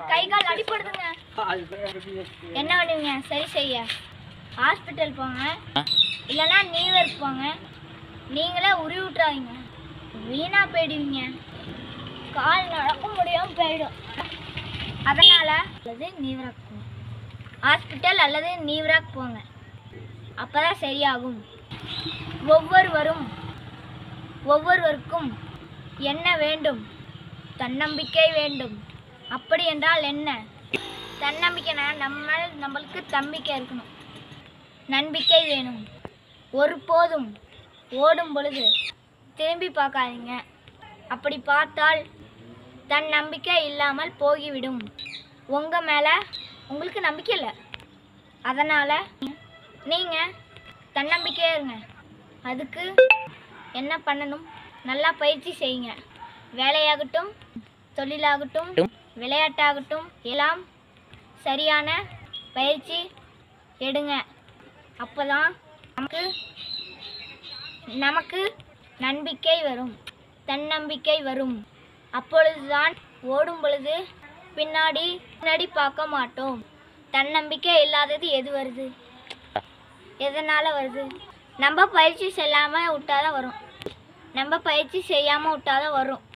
கை கால் அடிப்படுதுங்க என்ன பண்ணுவீங்க சரி செய்ய ஹாஸ்பிட்டல் போங்க இல்லைன்னா நீவருக்கு போங்க நீங்களே உருவி விட்றாதீங்க வீணா போயிடுவீங்க கால் நடக்க முடியாம போயிடும் அதனால அல்லது நீவராக் போங்க ஹாஸ்பிட்டல் அல்லது நீவராக் போங்க அப்பதான் சரியாகும் ஒவ்வொருவரும் ஒவ்வொருவருக்கும் என்ன வேண்டும் தன்னம்பிக்கை வேண்டும் அப்படி என்றால் என்ன தன்னம்பிக்கைனா நம்ம நம்மளுக்கு தம்பிக்கை இருக்கணும் நம்பிக்கை வேணும் ஒருபோதும் ஓடும் பொழுது திரும்பி பார்க்காதீங்க அப்படி பார்த்தால் தன் நம்பிக்கை இல்லாமல் போகிவிடும் உங்கள் மேலே உங்களுக்கு நம்பிக்கை இல்லை அதனால் நீங்கள் தன்னம்பிக்கையாக இருங்க அதுக்கு என்ன பண்ணணும் நல்லா பயிற்சி செய்யுங்க வேலையாகட்டும் தொழிலாகட்டும் விளையாட்டாகட்டும் எல்லாம் சரியான பயிற்சி எடுங்க அப்போதான் நமக்கு நமக்கு நம்பிக்கை வரும் தன்னம்பிக்கை வரும் அப்பொழுதுதான் ஓடும் பொழுது பின்னாடி பின்னாடி பார்க்க மாட்டோம் தன்னம்பிக்கை இல்லாதது எது வருது எதனால் வருது நம்ம பயிற்சி செல்லாமல் விட்டாதான் வரும் நம்ம பயிற்சி செய்யாமல் விட்டாதான் வரும்